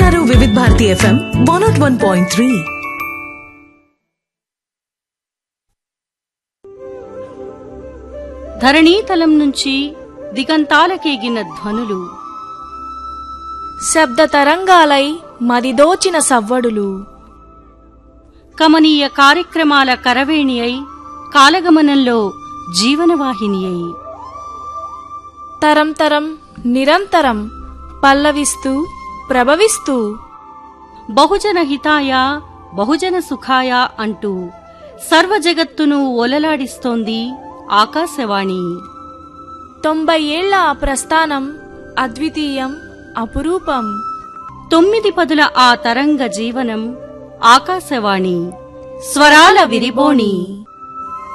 వింటున్నారు Vividh Bharati FM one naught one point three ధరణీతలం నుంచి దిగంతాలకేగిన ధ్వనులు శబ్ద తరంగాలై మదిదోచిన సవ్వడులు కమనీయ కార్యక్రమాల కరవేణి అయి కాలగమనంలో జీవనవాహిని అయి తరం తరం నిరంతరం పల్లవిస్తూ ప్రభవిస్తూ బహుజన హితాయ బహుజన సుఖాయ అంటూ సర్వ జగత్తును ఒలలాడిస్తోంది ఆకాశవాణి తొంభై ఏళ్ల ఆ ప్రస్థానం అద్వితీయం అపురూపం తొమ్మిది పదుల ఆ తరంగ జీవనం ఆకాశవాణి స్వరాల విరిబోణి